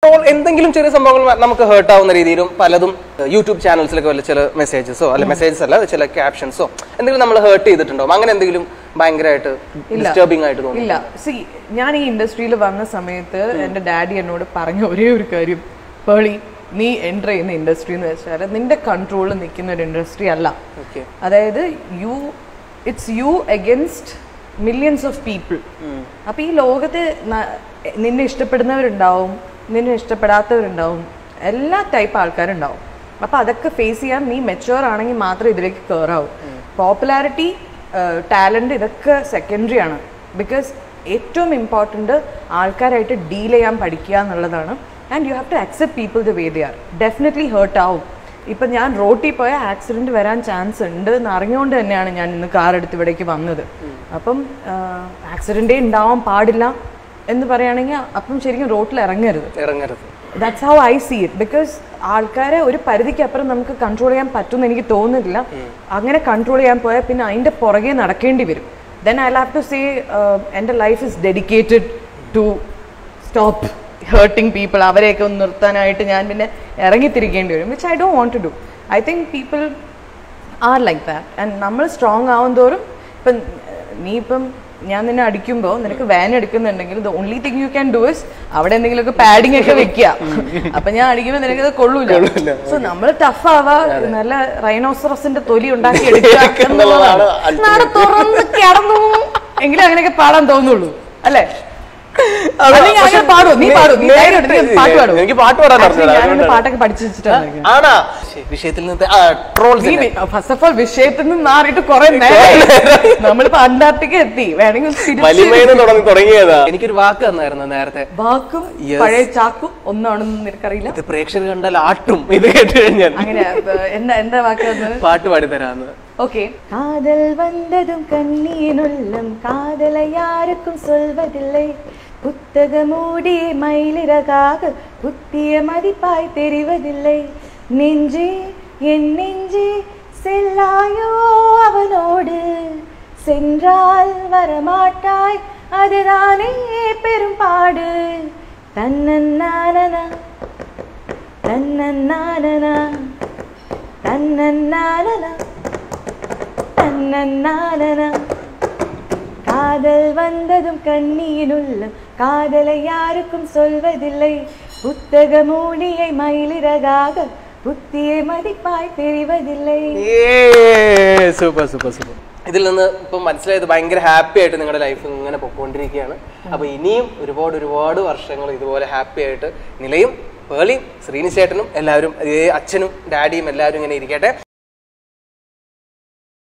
Troll എന്തെങ്കിലും ചെറിയ സംഭവങ്ങൾ നമുക്ക് ഹേർട്ട് ആവുന്ന രീതിയിലും പലതും യൂട്യൂബ് ചാനൽസിലൊക്കെ വല്ല ചില മെസ്സേജസോ അല്ല മെസ്സേജസ് അല്ല ചില ക്യാപ്ഷൻസോ എന്തെങ്കിലും നമ്മൾ ഹേർട്ട് ചെയ്തിട്ടുണ്ടോ അങ്ങനെ എന്തെങ്കിലും ഭയങ്കരമായിട്ട് ഡിസ്റ്റർബിംഗ് ആയിട്ട് തോന്നി ഇല്ല സി ഞാൻ ഈ ഇൻഡസ്ട്രിയിൽ വന്ന സമയത്ത് എൻ്റെ ഡാഡി എന്നോട് പറഞ്ഞ ഒരേ ഒരു കാര്യം പേളി നീ എൻ്റർ ചെയ്യുന്ന ഇൻഡസ്ട്രി എന്ന് വെച്ചാൽ നിന്റെ കൺട്രോളിൽ നിൽക്കുന്ന ഒരു ഇൻഡസ്ട്രി അല്ല ഓക്കെ അതായത് you it's you against millions of people അപ്പൊ ഈ ലോകത്ത് ന- നിന്നെ ഇഷ്ടപ്പെടുന്നവരുണ്ടാവും നിന്നെ ഇഷ്ടപ്പെടാത്തവരുണ്ടാവും എല്ലാ ടൈപ്പ് ആൾക്കാരുണ്ടാവും അപ്പൊ അതൊക്കെ ഫേസ് ചെയ്യാൻ നീ മെച്ചുവർ ആണെങ്കിൽ മാത്രമേ ഇതിലേക്ക് കയറാവൂ പോപ്പുലാരിറ്റി ടാലന്റ് ഇതൊക്കെ സെക്കൻഡറി ആണ് ബിക്കോസ് ഏറ്റവും ഇമ്പോർട്ടൻ്റ് ആൾക്കാരായിട്ട് ഡീൽ ചെയ്യാൻ പഠിക്കുക എന്നുള്ളതാണ് and you have to accept people the way they are definitely hurt ആവും ഇപ്പൊ ഞാൻ റോട്ടിൽ പോയ ആക്സിഡന്റ് വരാൻ ചാൻസ് ഉണ്ട് എന്ന് അറിഞ്ഞുകൊണ്ട് തന്നെയാണ് ഞാൻ ഇന്ന് കാർ എടുത്ത് ഇവിടേക്ക് വന്നത് അപ്പം ആക്സിഡന്റേ ഉണ്ടാവാൻ പാടില്ല എന്ന് പറയുകയാണെങ്കിൽ അപ്പം ശരിക്കും റോട്ടിൽ ഇറങ്ങരുത് ഇറങ്ങരുത് that's how I see it because ആൾക്കാരെ ഒരു പരിധിക്ക് അപ്പുറം നമുക്ക് കൺട്രോൾ ചെയ്യാൻ പറ്റുമെന്ന് എനിക്ക് തോന്നുന്നില്ല അങ്ങനെ കൺട്രോൾ ചെയ്യാൻ പോയാൽ പിന്നെ അതിന്റെ പുറകെ നടക്കേണ്ടി വരും then I have to say എൻ്റെ life is dedicated to stop hurting people അവരെയൊക്കെ ഒന്ന് നിർത്താനായിട്ട് ഞാൻ പിന്നെ ഇറങ്ങിത്തിരിക്കേണ്ടി വരും വിച്ച് ഐ ഡോ want to do I think people are like that and നമ്മൾ സ്ട്രോങ് ആവും തോറും ഇപ്പം നീ ഇപ്പം ഞാൻ നിന്നെ അടിക്കുമ്പോൾ നിനക്ക് വാൻ എടുക്കുന്നുണ്ടെങ്കിൽ the only thing you can do is അവിടെ എന്തെങ്കിലുമൊക്കെ പാഡിംഗ് ഒക്കെ വെക്കുക അപ്പൊ ഞാൻ അടിക്കുമ്പോൾ നിനക്ക് അത് കൊള്ളൂല സോ നമ്മൾ ടഫ് ആവാ നല്ല റൈനോസറസിന്റെ തൊലി ഉണ്ടാക്കി എടുക്കുക എന്നുള്ളതാണ് നാട് തുറന്ന് കിടന്നു എങ്കിലും അങ്ങനെയൊക്കെ പാടാൻ തോന്നുള്ളൂ അല്ലേ അല്ലെങ്കിൽ അങ്ങനെ പാടുവോ നീ പാടുവോ നീ ധൈര്യം എടുത്ത് നീ പാട്ട് പാടുവോ എനിക്ക് പാട്ട് പാടാൻ Actually, അറിഞ്ഞൂടാ, ഞാനൊന്ന് അതുകൊണ്ടാണ്. പാട്ടൊക്കെ പഠിച്ചു വെച്ചിട്ടാണ് ആണാ ശരി, വിഷയത്തിൽ നിന്ന് ട്രോൾസ് ഫസ്റ്റ് ഓഫ് ഓൾ വിഷയത്തിൽ നിന്ന് മാറിയിട്ട് കുറെ നേരം നമ്മളിപ്പോ അന്റാർട്ടിക്ക എത്തി വേണമെങ്കിൽ തിരിച്ച് വലിമേന്ന് തുടങ്ങി തുടങ്ങിയതാ എനിക്കൊരു വാക്ക് തന്നായിരുന്നു നേരത്തെ വാക്കും Yes. പഴയ ചാക്കും ഒന്നാണെന്ന് നിനക്കറിയില്ല ഇത് പ്രേക്ഷകർ കണ്ടാൽ ആട്ടും ഇത് കേട്ട് കഴിഞ്ഞാൽ അങ്ങനെ അഹ് എന്താ എന്താ വാക്ക് പാട്ട് പാടി തരാന്ന് ஓகே காதல் வந்ததும் கண்ணியின் உள்ளம் காதலை யாருக்கும் சொல்வதில்லை புத்தக மூடிய மயிலிறகாக புத்திய மதிப்பாய் தெரிவதில்லை நெஞ்சே என் நெஞ்சே செல்லாயோ அவனோடு சென்றால் வரமாட்டாய் அதுதானே பெரும்பாடு தன்னன்னானனா தன்னன்னானனா தன்னன்னானனா தன்னன்னானனா காதல் வந்ததும் கண்ணியினுள்ளம் காதலை யாருக்கும் சொல்வதில்லை புத்தக மூடியை மயிலிறகாக புத்தியை மதிப்பாய் தெரிவதில்லை സൂപ്പർ സൂപ്പർ സൂപ്പർ ഇതിൽ നിന്ന് ഇപ്പൊ മനസ്സിലായത് ഭയങ്കര ഹാപ്പി ആയിട്ട് നിങ്ങളുടെ ലൈഫ് ഇങ്ങനെ പൊക്കോണ്ടിരിക്കുകയാണ് അപ്പൊ ഇനിയും ഒരുപാട് ഒരുപാട് വർഷങ്ങൾ ഇതുപോലെ ഹാപ്പി ആയിട്ട് നിലയും പേളിയും ശ്രീനിശേട്ടനും എല്ലാവരും ഇതേ അച്ഛനും ഡാഡിയും എല്ലാവരും ഇങ്ങനെ ഇരിക്കട്ടെ